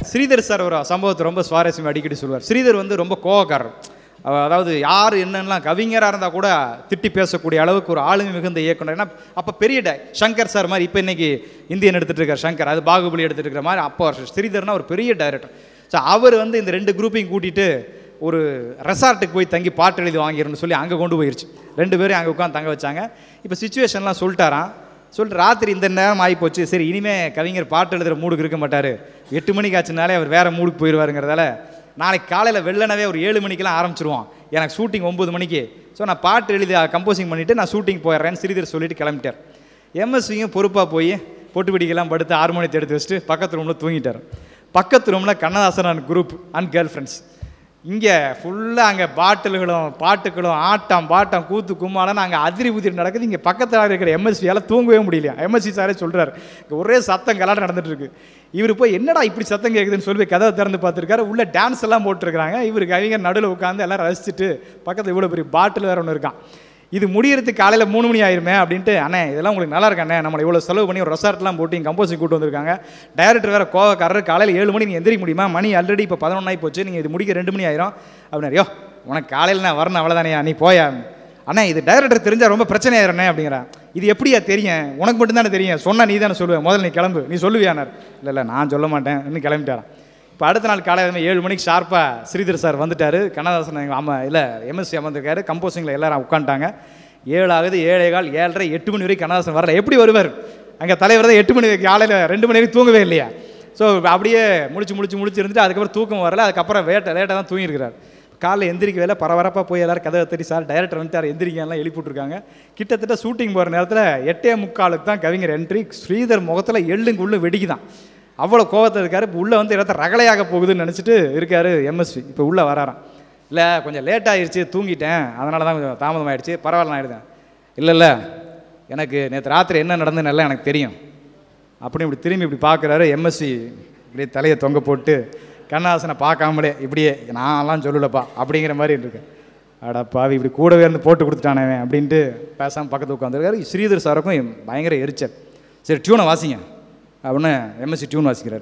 Sridhar sir ஒரு சம்பவத்தை ரொம்ப சுவாரஸ்யம் அடிக்கடி சொல்லுவார் ஸ்ரீதர் வந்து ரொம்ப கோவக்காரர் அவ- அதாவது யார் என்னென்னலாம் கவிஞராக இருந்தால் கூட திட்டி பேசக்கூடிய அளவுக்கு ஒரு ஆளுமை மிகுந்த இயக்குனர் ஏன்னா அப்போ பெரிய டை சங்கர் சார் மாதிரி இப்போ இன்னைக்கு இந்தியன் எடுத்துகிட்டு இருக்கார் சங்கர் அது பாகுபலி எடுத்துகிட்டு இருக்கிற மாதிரி அப்போ ஸ்ரீதர்னா ஒரு பெரிய டைரக்டர் ஸோ அவர் வந்து இந்த ரெண்டு குரூப்பையும் கூட்டிகிட்டு ஒரு ரெசார்ட்டுக்கு போய் தங்கி பாட்டு எழுதி வாங்கிடணும்னு சொல்லி அங்கே கொண்டு போயிருச்சு ரெண்டு பேரும் அங்கே உட்காந்து தங்க வச்சாங்க இப்போ சுச்சுவேஷன்லாம் சொல்லிட்டாராம் சொல்லிட்டு ராத்திரி இந்த நேரம் ஆகி போச்சு சரி இனிமே கவிஞர் பாட்டு எழுதுகிற மூடுக்கு இருக்க மாட்டார் எட்டு மணிக்கு ஆச்சுனாலே அவர் வேறு மூடுக்கு போயிடுவாருங்கிறதால நாளைக்கு காலையில் வெள்ளனவே ஒரு ஏழு மணிக்கெல்லாம் ஆரம்பிச்சிருவோம் எனக்கு ஷூட்டிங் ஒம்பது மணிக்கு ஸோ நான் பாட்டு எழுதி கம்போசிங் பண்ணிவிட்டு நான் ஷூட்டிங் போயிடுறேன்னு ஸ்ரீதர் சொல்லிட்டு கிளம்பிட்டார் எம்எஸ்வியும் பொறுப்பாக போய் பொட்டு பிடிக்கலாம் படுத்து ஹார்மோனியத்தை எடுத்து வச்சுட்டு பக்கத்து ரூமில் தூங்கிட்டார் பக்கத்து ரூமில் Kannadasan and group and girl friends இங்கே ஃபுல்லாக அங்கே பாட்டில்களும் பாட்டுகளும் ஆட்டம் பாட்டம் கூத்து கும்மாளம் அங்கே அதிரி உதிரி நடக்குது இங்கே பக்கத்தில் இருக்கிற எம்எஸ்சியால் தூங்கவே முடியலையா எம்எஸ்சி சாரே சொல்கிறார் இங்கே ஒரே சத்தம் கலாட்டம் நடந்துட்டு இருக்கு இவர் போய் என்னடா இப்படி சத்தம் கேட்குதுன்னு சொல்லி போய் கதவை திறந்து பார்த்துருக்காரு உள்ள டான்ஸ் எல்லாம் போட்டிருக்காங்க இவர் கவிஞர் நடுவில் உட்காந்து எல்லாம் ரசிச்சுட்டு பக்கத்தில் இவ்வளோ பெரிய பாட்டில் வேற ஒன்று இருக்கான் இது முடியறதுக்கு காலையில் மூணு மணி ஆயிருமே அப்படின்ட்டு அண்ணே இதெல்லாம் உங்களுக்கு நல்லா இருக்காண்ணே நம்மளை இவ்வளோ செலவு பண்ணி ஒரு ரெசார்ட்லாம் போட்டு இங்கே கம்போசிங் கூட்டு வந்திருக்காங்க டைரக்டர் வேறு கோவக்காரர் காலையில் ஏழு மணி நீங்கள் எந்திரிக்க முடியுமா மணி ஆல்ரெடி இப்போ பதினொன்று ஆகி போச்சு நீங்கள் இது முடிக்க ரெண்டு மணி ஆயிரும் அப்படின்னாரு யோ உனக்கு காலையில் நான் வரணும் அவ்வளோதானையா நீ போயா அண்ணா இது டைரக்டர் தெரிஞ்சால் ரொம்ப பிரச்சனை ஆயிரண்ணே அப்படிங்கிறான் இது எப்படியா தெரியும் உனக்கு மட்டும்தானே தெரியும் சொன்னா நீ தானே சொல்லுவேன் முதல்ல நீ கிளம்பு நீ சொல்லுவியானார் இல்லை இல்லை நான் சொல்ல மாட்டேன் இன்னும் கிளம்பிட்டாரான் இப்போ அடுத்த நாள் காலையில் ஏழு மணிக்கு ஷார்ப்பாக ஸ்ரீதர் சார் வந்துட்டார் கண்ணதாசன் எங்கள் அம்மா இல்லை எம்எஸ்சி அமர்ந்திருக்காரு கம்போசிங்கில் எல்லாரும் உட்காந்துட்டாங்க ஏழு ஆகுது ஏழே கால் ஏழரை எட்டு மணி வரைக்கும் கண்ணதாசன் வரல எப்படி வருவார் அங்கே தலைவர் தான் எட்டு மணி காலையில் ரெண்டு மணி வரைக்கும் தூங்கவே இல்லையா ஸோ அப்படியே முடிச்சு முடிச்சு முடிச்சு இருந்துட்டு அதுக்கப்புறம் தூக்கம் வரல அதுக்கப்புறம் வேட்டை லேட்டாக தான் தூங்கியிருக்கிறார் காலைல எந்திரிக்க வேலை பரபரப்பாக போய் எல்லாரும் கதவை தட்டி சார் டைரக்டர் வந்துட்டார் எந்திரிக்கலாம் எழுப்பிட்டுருக்காங்க கிட்டத்தட்ட ஷூட்டிங் போகிற நேரத்தில் எட்டே முக்காலுக்கு தான் கவிஞர் என்ட்ரி ஸ்ரீதர் முகத்தில் எள்ளுங்க உள்ள வெடிக்குதான் அவ்வளோ கோவத்தில் இருக்காரு இப்போ உள்ளே வந்து இடத்த ரகலையாக போகுதுன்னு நினச்சிட்டு இருக்காரு எம்எஸ்வி இப்போ உள்ளே வராராம் இல்லை கொஞ்சம் லேட் ஆயிருச்சு தூங்கிட்டேன் அதனால தான் கொஞ்சம் தாமதம் ஆயிடுச்சு பரவாயில்ல நான் எழுதேன் இல்லை இல்லை எனக்கு நேற்று ராத்திரி என்ன நடந்துன்னு எல்லாம் எனக்கு தெரியும் அப்படி இப்படி திரும்பி இப்படி பார்க்குறாரு எம்எஸ்சி இப்படியே தலையை தொங்க போட்டு கண்ணாசனை பார்க்காமலே இப்படியே நான்லாம் சொல்லலப்பா அப்படிங்கிற மாதிரி இருக்கு அட பாவி இப்படி கூடவே இருந்து போட்டு கொடுத்துட்டானே அவன் அப்படின்ட்டு பேசாமல் பக்கத்து உட்காந்துருக்காரு ஸ்ரீதர் சாருக்கும் பயங்கர எரிச்சல் சரி டியூனை வாசிங்க அப்படின்னு எம்எஸ்சி டியூன் வாசிக்கிறார்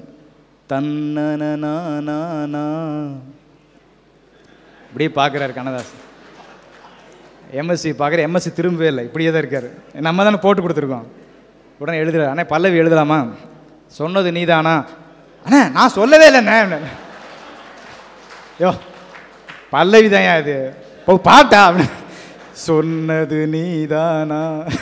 தன்னனா இப்படியே பார்க்குறாரு கண்ணதாசன் எம்எஸ்சி பார்க்குற எம்எஸ்சி திரும்பவே இல்லை இப்படியே தான் இருக்கார் நம்ம தானே போட்டு கொடுத்துருக்கோம் உடனே எழுதுறாரு அண்ணே பல்லவி எழுதலாமா சொன்னது நீதானா அண்ணே நான் சொல்லவே இல்லைண்ணே யோ பல்லவி தான் இது ஓ பாட்டா அப்படின்னு சொன்னது நீதானா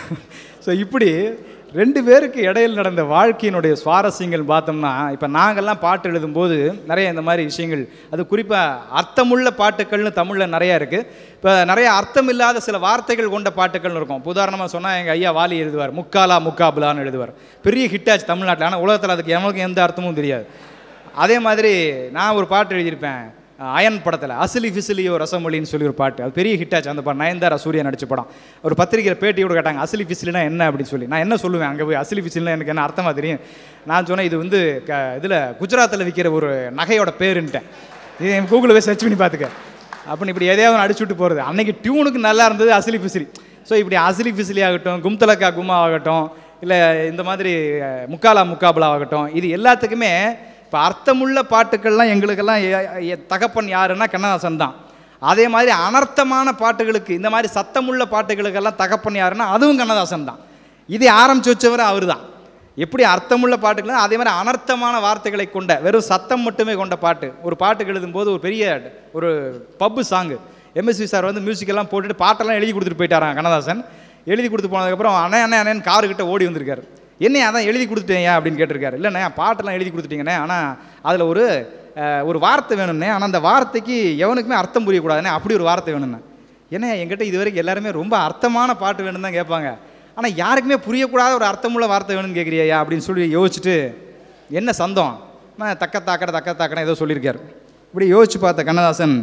ஸோ இப்படி ரெண்டு பேருக்கு இடையில் நடந்த வாழ்க்கையினுடைய சுவாரஸ்யங்கள் பார்த்தோம்னா இப்போ நாங்கள்லாம் பாட்டு எழுதும்போது நிறைய இந்த மாதிரி விஷயங்கள் அது குறிப்பாக அர்த்தமுள்ள பாட்டுகள்னு தமிழில் நிறையா இருக்குது இப்போ நிறைய அர்த்தம் இல்லாத சில வார்த்தைகள் கொண்ட பாட்டுகள்னு இருக்கும் இப்ப உதாரணமாக சொன்னால் எங்கள் ஐயா வாலி எழுதுவார் முக்காலா முக்காபுலான்னு எழுதுவார் பெரிய ஹிட்டாச்சு தமிழ்நாட்டில் ஆனால் உலகத்தில் அதுக்கு எவனுக்கும் எந்த அர்த்தமும் தெரியாது அதே மாதிரி நான் ஒரு பாட்டு எழுதியிருப்பேன் அயன் படத்தில் அசிலி ஃபிசிலியோ ரசமொழின்னு சொல்லி ஒரு பாட்டு அது பெரிய ஹிட் ஆச்சு அந்த படம் நயன்தாரா சூர்யா நடிச்ச படம் ஒரு பத்திரிகையில் பேட்டியோட கேட்டாங்க அசிலி ஃபிசிலினா என்ன அப்படின்னு சொல்லி நான் என்ன சொல்லுவேன் அங்கே போய் அசிலி ஃபிசிலினா எனக்கு என்ன அர்த்தமாக தெரியும் நான் சொன்னேன் இது வந்து க இதில் குஜராத்தில் விற்கிற ஒரு நகையோட பேருன்ட்டேன் இது என் கூகுளில் போய் சர்ச் பண்ணி பார்த்துக்க அப்படின்னு இப்படி எதையாவது ஒன்று அடிச்சு விட்டு போகிறது அன்னைக்கு டியூனுக்கு நல்லா இருந்தது அசிலி ஃபிசிலி ஸோ இப்படி அசிலி ஃபிசிலி ஆகட்டும் கும்தலக்கா கும்மா ஆகட்டும் இல்லை இந்த மாதிரி அஹ், முக்காலா முக்காபலா ஆகட்டும் இது எல்லாத்துக்குமே இப்போ அர்த்தமுள்ள பாட்டுக்கள்லாம் எங்களுக்கெல்லாம் எ- எ- தகப்பன் யாருன்னா கண்ணதாசன் தான் அதே மாதிரி அனர்த்தமான பாட்டுகளுக்கு இந்த மாதிரி சத்தமுள்ள பாட்டுகளுக்கெல்லாம் தகப்பன் யாருன்னா அதுவும் கண்ணதாசன் தான் இதை ஆரம்பிச்சு வச்சவர் அவர் தான் எப்படி அர்த்தமுள்ள பாட்டுகள் அதே மாதிரி அனர்த்தமான வார்த்தைகளை கொண்ட வெறும் சத்தம் மட்டுமே கொண்ட பாட்டு ஒரு பாட்டுக்கு எழுதும்போது ஒரு பெரிய ஒரு பப்பு சாங்கு எம்எஸ்வி சார் வந்து மியூசிக்கெல்லாம் போட்டுட்டு பாட்டெல்லாம் எழுதி கொடுத்துட்டு போயிட்டாராம் கண்ணதாசன் எழுதி கொடுத்து போனதுக்கப்புறம் அண்ணே அண்ணே அண்ணன் காருக்கிட்ட ஓடி வந்திருக்காரு என்ன அதான் எழுதி கொடுத்துட்டேன் அப்படின்னு கேட்டிருக்காரு இல்லைண்ணே பாட்டெல்லாம் எழுதி கொடுத்துட்டீங்கண்ணே ஆனால் அதில் ஒரு அஹ், ஒரு வார்த்தை வேணும்னே ஆனால் அந்த வார்த்தைக்கு எவனுக்குமே அர்த்தம் புரியக்கூடாதுண்ணே அப்படி ஒரு வார்த்தை வேணும்ண்ணே ஏன்னா என்கிட்ட இது வரைக்கும் எல்லாருமே ரொம்ப அர்த்தமான பாட்டு வேணும்னு தான் கேட்பாங்க ஆனால் யாருக்குமே புரியக்கூடாத ஒரு அர்த்தமுள்ள வார்த்தை வேணும்னு கேட்குறியா அப்படின்னு சொல்லி யோசிச்சுட்டு என்ன சந்தம் நான் தக்க தாக்கட தக்க தாக்கட ஏதோ சொல்லியிருக்காரு இப்படி யோசிச்சு பார்த்த கண்ணதாசன்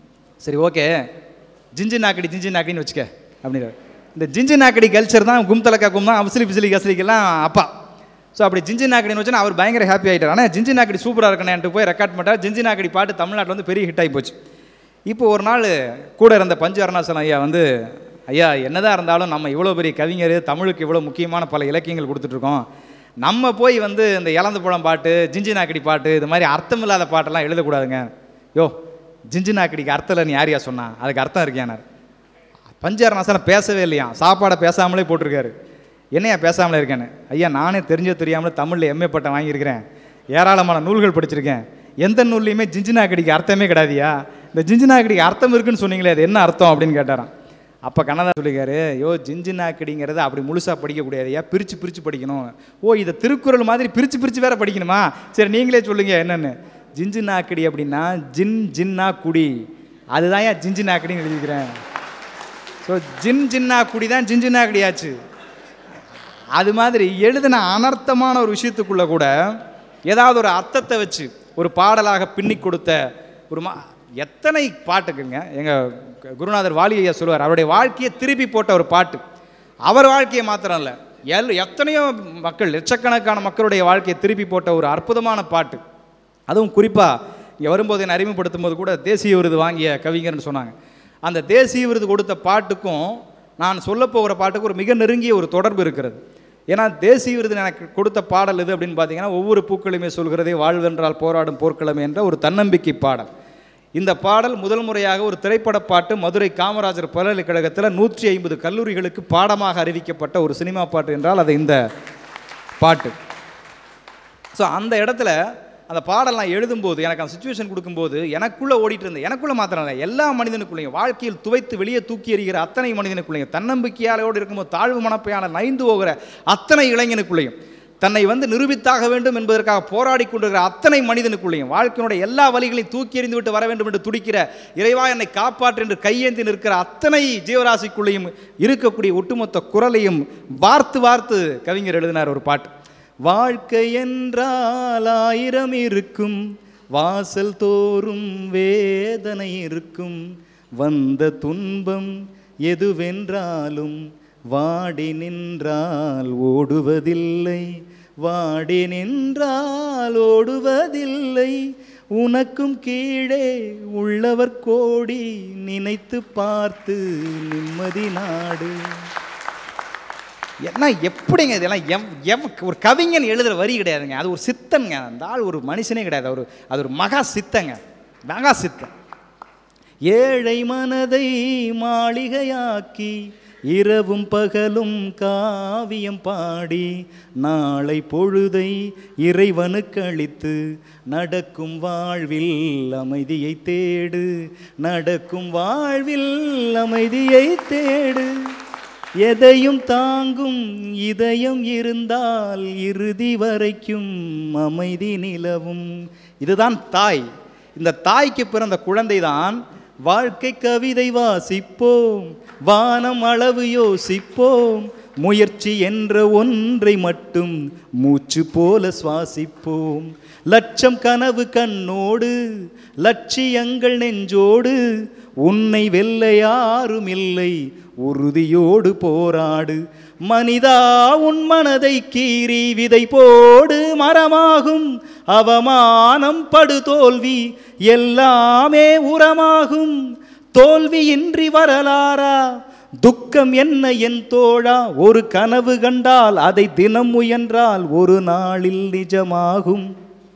சரி ஓகே ஜிஞ்சு நாக்கடி ஜிஞ்சு நாக்கடின்னு வச்சுக்க அப்படிங்கிறார் இந்த ஜிஞ்சு நாக்கடி கல்ச்சர் தான் கும்தலக்கா கும் தான் அபிசிலி பிசிலி கசலிக்கெல்லாம் அப்பா ஸோ அப்படி ஜிஞ்சு நாக்கடின்னு வச்சுன்னா அவர் பயங்கர ஹாப்பி ஆகிட்டார் ஆனால் ஜிஞ்சு நாக்கடி சூப்பராக இருக்கணும்ட்டு போய் ரெக்கார்ட் பண்ணிட்டார் ஜிஞ்சு நாக்கடி பாட்டு தமிழ்நாட்டில் வந்து பெரிய ஹிட் ஆகி போச்சு இப்போ ஒரு நாள் கூட இருந்த பஞ்சு அருணாசலம் ஐயா வந்து ஐயா என்னதான் இருந்தாலும் நம்ம இவ்வளோ பெரிய கவிஞர் தமிழுக்கு இவ்வளோ முக்கியமான பல இலக்கியங்கள் கொடுத்துட்ருக்கோம் நம்ம போய் வந்து இந்த இளந்து பழம் பாட்டு ஜிஞ்சி நாக்கடி பாட்டு இது மாதிரி அர்த்தம் இல்லாத பாட்டெல்லாம் எழுதக்கூடாதுங்க யோ ஜிஞ்சி நாக்கடிக்கு அர்த்தம் இல்லைன்னு யாரையா சொன்னா அதுக்கு அர்த்தம் இருக்கியானார் பஞ்சாரணாசனம் பேசவே இல்லையா சாப்பாடை பேசாமலே போட்டிருக்காரு என்னையா பேசாமலே இருக்கேன்னு ஐயா நானே தெரிஞ்சோ தெரியாமலே தமிழில் எம்ஏ பட்டம் வாங்கியிருக்கிறேன் ஏராளமான நூல்கள் படிச்சிருக்கேன் எந்த நூல்லையுமே ஜிஞ்சினாக்கடிக்கு அர்த்தமே கிடையாதுயா இந்த ஜிஞ்சினாக்கடிக்கு அர்த்தம் இருக்குன்னு சொன்னீங்களே அது என்ன அர்த்தம் அப்படின்னு கேட்டாராம் அப்போ கண்ணதா சொல்லிக்காரு யோ ஜிஞ்சினாக்கடிங்கிறத அப்படி முழுசாக படிக்கக்கூடாதுயா பிரித்து பிரித்து படிக்கணும் ஓ இதை திருக்குறள் மாதிரி பிரித்து பிரித்து வேற படிக்கணுமா சரி நீங்களே சொல்லுங்க என்னன்னு ஜிஞ்சினாக்கடி அப்படின்னா ஜின் ஜின்னா குடி அதுதான் ஏன் ஜிஞ்சினாக்கடின்னு எழுதிக்கிறேன் ஸோ ஜின் ஜின்னா குடி தான் ஜிஞ்சினா கிடையாச்சு அது மாதிரி எழுதின அனர்த்தமான ஒரு விஷயத்துக்குள்ள கூட ஏதாவது ஒரு அர்த்தத்தை வச்சு ஒரு பாடலாக பின்னி கொடுத்த ஒரு மா எத்தனை பாட்டுக்குங்க எங்கள் குருநாதர் வாலி ஐயா சொல்லுவார் அவருடைய வாழ்க்கையை திருப்பி போட்ட ஒரு பாட்டு அவர் வாழ்க்கையை மாத்திரம் இல்லை எல் எத்தனையோ மக்கள் லட்சக்கணக்கான மக்களுடைய வாழ்க்கையை திருப்பி போட்ட ஒரு அற்புதமான பாட்டு அதுவும் குறிப்பாக இங்கே வரும்போது என்னை அறிமுகப்படுத்தும் போது கூட தேசிய விருது வாங்கிய கவிஞர்னு சொன்னாங்க அந்த தேசிய விருது கொடுத்த பாட்டுக்கும் நான் சொல்லப் போகிற பாட்டுக்கும் ஒரு மிக நெருங்கிய ஒரு தொடர்பு இருக்கிறது ஏன்னா தேசிய விருது எனக்கு கொடுத்த பாடல் இது அப்படின்னு பார்த்தீங்கன்னா ஒவ்வொரு பூக்களுமே சொல்கிறதே வாழ்வென்றால் போராடும் போர்க்களமே என்ற ஒரு தன்னம்பிக்கை பாடல் இந்த பாடல் முதல் முறையாக ஒரு திரைப்பட பாட்டு மதுரை காமராஜர் பல்கலைக்கழகத்தில் நூற்றி ஐம்பது கல்லூரிகளுக்கு பாடமாக அறிவிக்கப்பட்ட ஒரு சினிமா பாட்டு என்றால் அது இந்த பாட்டு ஸோ அந்த இடத்துல அந்த பாடல் நான் எழுதும்போது எனக்கு அந்த சுச்சுவேஷன் கொடுக்கும்போது எனக்குள்ளே ஓடிட்டு இருந்தேன் எனக்குள்ளே மாத்திரம் இல்லை எல்லா மனிதனுக்குள்ளேயும் வாழ்க்கையில் துவைத்து வெளியே தூக்கி எறிகிற அத்தனை மனிதனுக்குள்ளேயும் தன்னம்பிக்கையாளோடு இருக்கும்போது தாழ்வு மனப்பையான நைந்து போகிற அத்தனை இளைஞனுக்குள்ளேயும் தன்னை வந்து நிரூபித்தாக வேண்டும் என்பதற்காக போராடி கொண்டிருக்கிற அத்தனை மனிதனுக்குள்ளேயும் வாழ்க்கையினுடைய எல்லா வழிகளையும் தூக்கி எறிந்து விட்டு வர வேண்டும் என்று துடிக்கிற இறைவா என்னை காப்பாற்று என்று கையேந்தி நிற்கிற அத்தனை ஜீவராசிக்குள்ளேயும் இருக்கக்கூடிய ஒட்டுமொத்த குரலையும் வார்த்து வார்த்து கவிஞர் எழுதினார் ஒரு பாட்டு வாழ்க்கை என்றால் ஆயிரம் இருக்கும் வாசல் தோறும் வேதனை இருக்கும் வந்த துன்பம் எதுவென்றாலும் வாடி நின்றால் ஓடுவதில்லை வாடி நின்றால் ஓடுவதில்லை உனக்கும் கீழே உள்ளவர் கோடி நினைத்து பார்த்து நிம்மதி நாடு என்ன எப்படிங்க இதெல்லாம் எவ் எவ் ஒரு கவிஞன் எழுதுகிற வரி கிடையாதுங்க அது ஒரு சித்தன்ங்க அந்த ஆள் ஒரு மனுஷனே கிடையாது ஒரு அது ஒரு மகா சித்தங்க மகா சித்தன் ஏழை மனதை மாளிகையாக்கி இரவும் பகலும் காவியம் பாடி நாளை பொழுதை இறைவனுக்கு அளித்து நடக்கும் வாழ்வில் அமைதியை தேடு நடக்கும் வாழ்வில் அமைதியை தேடு எதையும் தாங்கும் இதயம் இருந்தால் இறுதி வரைக்கும் அமைதி நிலவும் இதுதான் தாய் இந்த தாய்க்கு பிறந்த குழந்தைதான் வாழ்க்கை கவிதை வாசிப்போம் வானம் அளவு யோசிப்போம் முயற்சி என்ற ஒன்றை மட்டும் மூச்சு போல சுவாசிப்போம் லட்சம் கனவு கண்ணோடு லட்சியங்கள் நெஞ்சோடு உன்னை வெல்ல யாரும் இல்லை உறுதியோடு போராடு மனிதா உன் மனதை கீறி விதை போடு மரமாகும் அவமானம் படு தோல்வி எல்லாமே உரமாகும் தோல்வியின்றி வரலாறா துக்கம் என்ன என் தோழா ஒரு கனவு கண்டால் அதை தினம் முயன்றால் ஒரு நாளில் நிஜமாகும்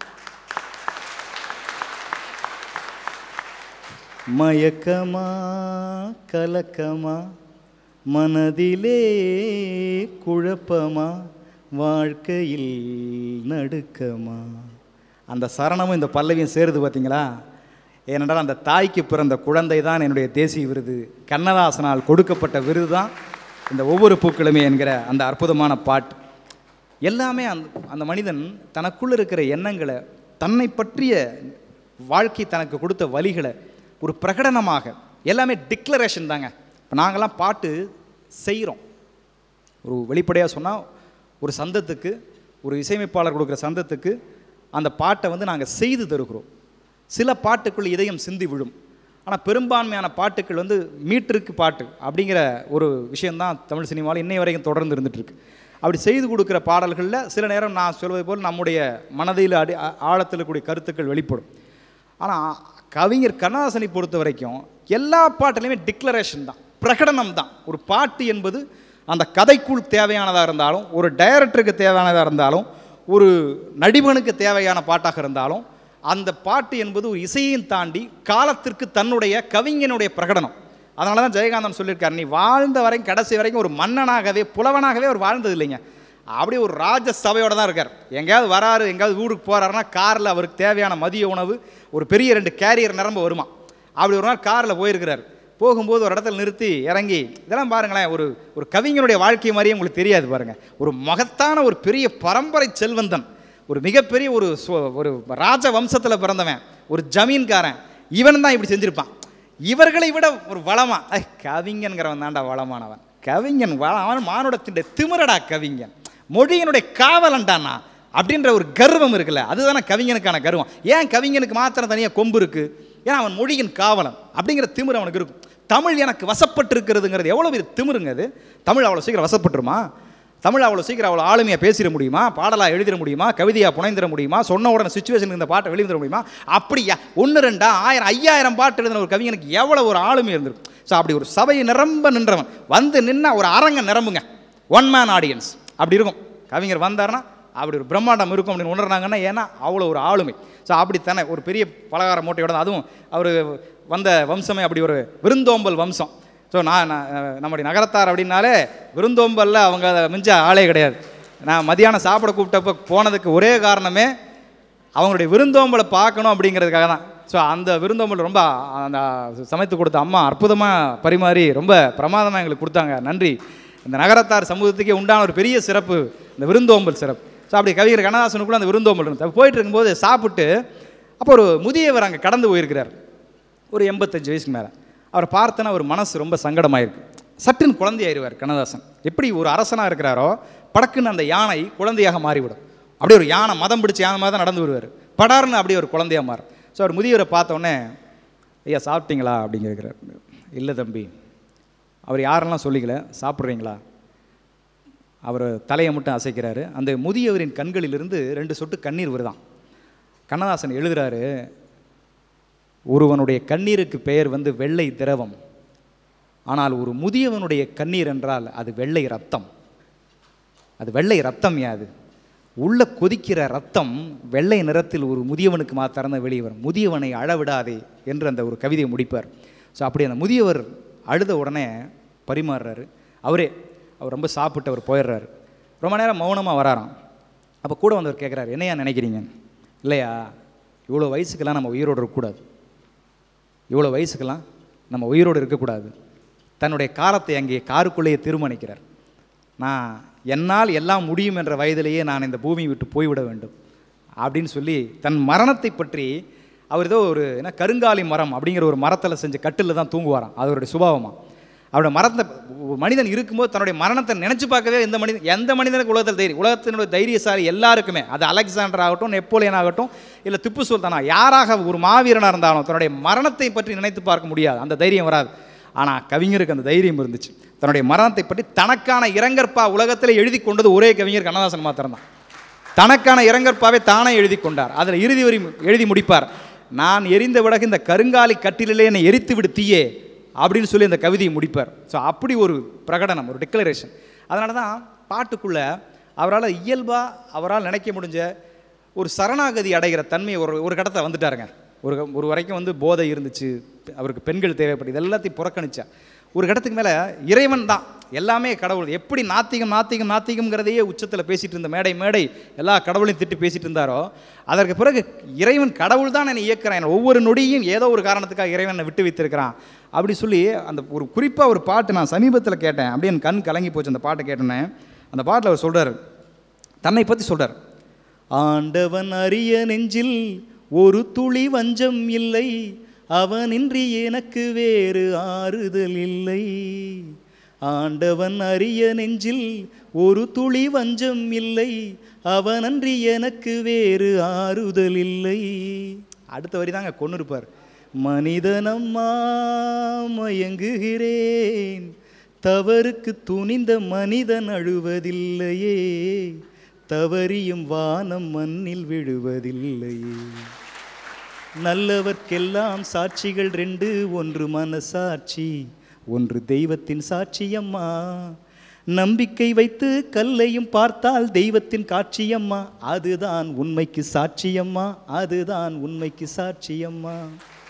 மயக்கமா கலக்கமா மனதிலே குழப்பமா வாழ்க்கையில் நடுக்கமா அந்த சரணமும் இந்த பல்லவியும் சேருது பார்த்தீங்களா ஏனென்றால் அந்த தாய்க்கு பிறந்த குழந்தை தான் என்னுடைய தேசிய விருது கண்ணதாசனால் கொடுக்கப்பட்ட விருது தான் இந்த ஒவ்வொரு பூக்களுமே என்கிற அந்த அற்புதமான பாட்டு எல்லாமே அந்த அந்த மனிதன் தனக்குள்ள இருக்கிற எண்ணங்களை தன்னை பற்றிய வாழ்க்கை தனக்கு கொடுத்த வழிகளை ஒரு பிரகடனமாக எல்லாமே டிக்ளரேஷன் தாங்க இப்போ நாங்கள்லாம் பாட்டு செய்கிறோம் ஒரு வெளிப்படையாக சொன்னால் ஒரு சந்தத்துக்கு ஒரு இசையமைப்பாளர் கொடுக்குற சந்தத்துக்கு அந்த பாட்டை வந்து நாங்கள் செய்து தருகிறோம் சில பாட்டுக்குள் இதயம் சிந்தி விழும் ஆனால் பெரும்பான்மையான பாட்டுக்கள் வந்து மீட்டருக்கு பாட்டு அப்படிங்கிற ஒரு விஷயந்தான் தமிழ் சினிமாவில் இன்னை வரைக்கும் தொடர்ந்து இருந்துகிட்ருக்கு அப்படி செய்து கொடுக்குற பாடல்களில் சில நேரம் நான் சொல்வது போல் நம்முடைய மனதில் அடி ஆ- ஆழத்தில் கூடிய கருத்துக்கள் வெளிப்படும் ஆனால் கவிஞர் கண்ணதாசனை பொறுத்த வரைக்கும் எல்லா பாட்டுலையுமே டிக்ளரேஷன் தான் பிரகடனம் தான் ஒரு பாட்டு என்பது அந்த கதைக்குள் தேவையானதாக இருந்தாலும் ஒரு டைரக்டருக்கு தேவையானதாக இருந்தாலும் ஒரு நடிகனுக்கு தேவையான பாட்டாக இருந்தாலும் அந்த பாட்டு என்பது ஒரு இசையையும் தாண்டி காலத்திற்கு தன்னுடைய கவிஞனுடைய பிரகடனம் அதனால தான் ஜெயகாந்தன் சொல்லியிருக்காரு நீ வாழ்ந்த வரைக்கும் கடைசி வரைக்கும் ஒரு மன்னனாகவே புலவனாகவே அவர் வாழ்ந்தது இல்லைங்க அப்படியே ஒரு ராஜ சபையோட தான் இருக்கார் எங்கேயாவது வராரு எங்கேயாவது ஊருக்கு போறாருன்னா காரில் அவருக்கு தேவையான மதிய உணவு ஒரு பெரிய ரெண்டு கேரியர் நிரம்ப வருமா அப்படி ஒரு நாள் காரில் போயிருக்கிறார் போகும்போது ஒரு இடத்துல நிறுத்தி இறங்கி இதெல்லாம் பாருங்களேன் ஒரு ஒரு கவிஞனுடைய வாழ்க்கை மாதிரியே உங்களுக்கு தெரியாது பாருங்க ஒரு மகத்தான ஒரு பெரிய பரம்பரை செல்வந்தன் ஒரு மிகப்பெரிய ஒரு சு- ஒரு ராஜ வம்சத்தில் பிறந்தவன் ஒரு ஜமீன்காரன் இவன் தான் இப்படி செஞ்சிருப்பான் இவர்களை விட ஒரு வளமா ஐ கவிஞன்கிறவன் தான்டா வளமானவன் கவிஞன் வள அவன் மானுடத்தின் திமிரடா கவிஞன் மொழியினுடைய காவலன்டானா அப்படின்ற ஒரு கர்வம் இருக்குல்ல அதுதானே கவிஞனுக்கான கர்வம் ஏன் கவிஞனுக்கு மாத்திரம் தனியாக கொம்பு இருக்கு ஏன்னா அவன் மொழியின் காவலன் அப்படிங்கிற திமிரு அவனுக்கு இருக்கும் தமிழ் எனக்கு வசப்பட்டு இருக்கிறதுங்கிறது எவ்வளோ பெரிய திமிருங்க அது தமிழ் அவ்வளோ சீக்கிரம் வசப்பட்டுருமா தமிழ் அவ்வளோ சீக்கிரம் அவ்வளோ ஆளுமையாக பேசிட முடியுமா பாடலாக எழுதிட முடியுமா கவிதையாக புனைந்திட முடியுமா சொன்ன உடனே சுச்சுவேஷன் இந்த பாட்டை வெளியிட முடியுமா அப்படியா ஒன்று ரெண்டா ஆயிரம் ஐயாயிரம் பாட்டு எழுதின ஒரு கவிஞனுக்கு எவ்வளோ ஒரு ஆளுமை இருந்திருக்கும் ஸோ அப்படி ஒரு சபையை நிரம்ப நின்றவன் வந்து நின்னா ஒரு அரங்க நிரம்புங்க ஒன் மேன் ஆடியன்ஸ் அப்படி இருக்கும் கவிஞர் வந்தாருன்னா அப்படி ஒரு பிரம்மாண்டம் இருக்கும் அப்படின்னு உணர்றாங்கன்னா ஏன்னா அவ்வளோ ஒரு ஆளுமை ஸோ அப்படித்தானே ஒரு பெரிய பலகார மூட்டையோட தான் அதுவும் அவர் வந்த வம்சமே அப்படி ஒரு விருந்தோம்பல் வம்சம் ஸோ நான் நான், அஹ், நம்முடைய நகரத்தார் அப்படின்னாலே விருந்தோம்பல்ல அவங்க அதை மிஞ்ச ஆளே கிடையாது நான் மதியானம் சாப்பிட கூப்பிட்டப்ப போனதுக்கு ஒரே காரணமே அவங்களுடைய விருந்தோம்பலை பார்க்கணும் அப்படிங்கிறதுக்காக தான் ஸோ அந்த விருந்தோம்பல் ரொம்ப அந்த சமைத்து கொடுத்த அம்மா அற்புதமாக பரிமாறி ரொம்ப பிரமாதமாக எங்களுக்கு கொடுத்தாங்க நன்றி இந்த நகரத்தார் சமூகத்துக்கே உண்டான ஒரு பெரிய சிறப்பு இந்த விருந்தோம்பல் சிறப்பு ஸோ அப்படி கவிஞர் கண்ணதாசனுக்குள்ள அந்த விருந்தோம்பல் இருந்தது அப்ப போயிட்டு இருக்கும்போது சாப்பிட்டு அப்போ ஒரு முதியவர் அங்கே கடந்து போயிருக்கிறார் ஒரு எண்பத்தஞ்சு வயசுக்கு மேலே அவரை பார்த்தோன்னா ஒரு மனசு ரொம்ப சங்கடமாயிருக்கு சட்டுன்னு குழந்தையாயிருவார் கண்ணதாசன் எப்படி ஒரு அரசனாக இருக்கிறாரோ படக்குன்னு அந்த யானை குழந்தையாக மாறிவிடும் அப்படியே ஒரு யானை மதம் பிடிச்ச யானை மாதிரி தான் நடந்து வருவார் படார்னு அப்படியே ஒரு குழந்தையாக மாறும் ஸோ அவர் முதியவரை பார்த்த உடனே ஐயா சாப்பிட்டீங்களா அப்படின்னு கேட்குறாரு இல்லை தம்பி அவர் யாரெல்லாம் சொல்லிக்கல சாப்பிட்றீங்களா அவர் தலையை மட்டும் அசைக்கிறாரு அந்த முதியவரின் கண்களிலிருந்து ரெண்டு சொட்டு கண்ணீர் வருதான் கண்ணதாசன் எழுதுறாரு ஒருவனுடைய கண்ணீருக்கு பெயர் வந்து வெள்ளை திரவம் ஆனால் ஒரு முதியவனுடைய கண்ணீர் என்றால் அது வெள்ளை ரத்தம் அது வெள்ளை ரத்தம் யாது உள்ள கொதிக்கிற ரத்தம் வெள்ளை நிறத்தில் ஒரு முதியவனுக்கு மாத்திரம் தான் வெளியே வரும் முதியவனை அழவிடாதே என்று அந்த ஒரு கவிதையை முடிப்பார் ஸோ அப்படி அந்த முதியவர் அழுத உடனே பரிமாறுறாரு அவரே அவர் ரொம்ப சாப்பிட்டு அவர் போயிடுறாரு ரொம்ப நேரம் மௌனமாக வராராம் அப்போ கூட வந்தவர் கேட்குறாரு என்னையா நினைக்கிறீங்க இல்லையா இவ்வளோ வயசுக்கெல்லாம் நம்ம உயிரோடு இருக்கக்கூடாது இவ்வளோ வயசுக்கெல்லாம் நம்ம உயிரோடு இருக்கக்கூடாது தன்னுடைய காலத்தை அங்கே காருக்குள்ளேயே தீர்மானிக்கிறார் நான் என்னால் எல்லாம் முடியும் என்ற வயதிலேயே நான் இந்த பூமியை விட்டு போய்விட வேண்டும் அப்படின்னு சொல்லி தன் மரணத்தை பற்றி அவர் ஏதோ ஒரு என்ன கருங்காலி மரம் அப்படிங்கிற ஒரு மரத்தில் செஞ்ச கட்டில் தான் தூங்குவாராம் அது அவருடைய சுபாவமாக அவருடைய மரத்தை ஒரு மனிதன் இருக்கும்போது தன்னுடைய மரணத்தை நினச்சி பார்க்கவே எந்த மனிதன் எந்த மனிதனுக்கு உலகத்தில் தைரியம் உலகத்தினுடைய தைரியசாலி எல்லாருக்குமே அது அலெக்சாண்டர் ஆகட்டும் நெப்போலியன் ஆகட்டும் இல்லை திப்பு சுல்தானா யாராக ஒரு மாவீரனாக இருந்தாலும் தன்னுடைய மரணத்தை பற்றி நினைத்து பார்க்க முடியாது அந்த தைரியம் வராது ஆனால் கவிஞருக்கு அந்த தைரியம் இருந்துச்சு தன்னுடைய மரணத்தை பற்றி தனக்கான இரங்கற்பா உலகத்தில் எழுதி கொண்டது ஒரே கவிஞர் கண்ணதாசன் மாத்திரம்தான் தனக்கான இரங்கற்பாவை தானே எழுதி கொண்டார் அதில் இறுதி வரி எழுதி முடிப்பார் நான் எரிந்த விடகு இந்த கருங்காலி கட்டிலே என்னை எரித்து விடு தீயே அப்படின்னு சொல்லி அந்த கவிதையை முடிப்பார் ஸோ அப்படி ஒரு பிரகடனம் ஒரு டிக்ளரேஷன் அதனால தான் பாட்டுக்குள்ளே அவரால் இயல்பாக அவரால் நினைக்க முடிஞ்ச ஒரு சரணாகதி அடைகிற தன்மை ஒரு ஒரு கடத்தை வந்துட்டாருங்க ஒரு ஒரு வரைக்கும் வந்து போதை இருந்துச்சு அவருக்கு பெண்கள் தேவைப்பட்டு இது எல்லாத்தையும் புறக்கணிச்சா ஒரு கடத்துக்கு மேலே இறைவன் தான் எல்லாமே கடவுள் எப்படி நாத்திகம் நாத்திகம் நாத்திகம்ங்கிறதையே உச்சத்தில் பேசிட்டு இருந்த மேடை மேடை எல்லா கடவுளையும் திட்டு பேசிட்டு இருந்தாரோ அதற்கு பிறகு இறைவன் கடவுள் தான் என்னை இயக்குறான் என்னை ஒவ்வொரு நொடியும் ஏதோ ஒரு காரணத்துக்காக இறைவன் என்னை விட்டு வைத்திருக்கிறான் அப்படி சொல்லி அந்த ஒரு குறிப்பாக ஒரு பாட்டு நான் சமீபத்தில் கேட்டேன் அப்படியே என் கண் கலங்கி போச்சு அந்த பாட்டை கேட்டோன்னே அந்த பாட்டில் அவர் சொல்கிறார் தன்னை பற்றி சொல்கிறார் ஆண்டவன் அரிய நெஞ்சில் ஒரு துளி வஞ்சம் இல்லை அவனின்றி எனக்கு வேறு ஆறுதல் இல்லை ஆண்டவன் அரிய நெஞ்சில் ஒரு துளி வஞ்சம் இல்லை அவனன்றி எனக்கு வேறு ஆறுதல் இல்லை அடுத்த வரி தாங்க கொண்டு இருப்பார் மனிதனம்மா மயங்குகிறேன் தவறுக்கு துணிந்த மனிதன் அழுவதில்லையே தவறியும் வானம் மண்ணில் விழுவதில்லையே நல்லவர்க்கெல்லாம் சாட்சிகள் ரெண்டு ஒன்று மனசாட்சி ஒன்று தெய்வத்தின் சாட்சியம்மா நம்பிக்கை வைத்து கல்லையும் பார்த்தால் தெய்வத்தின் காட்சியம்மா அதுதான் உண்மைக்கு சாட்சியம்மா அதுதான் உண்மைக்கு சாட்சியம்மா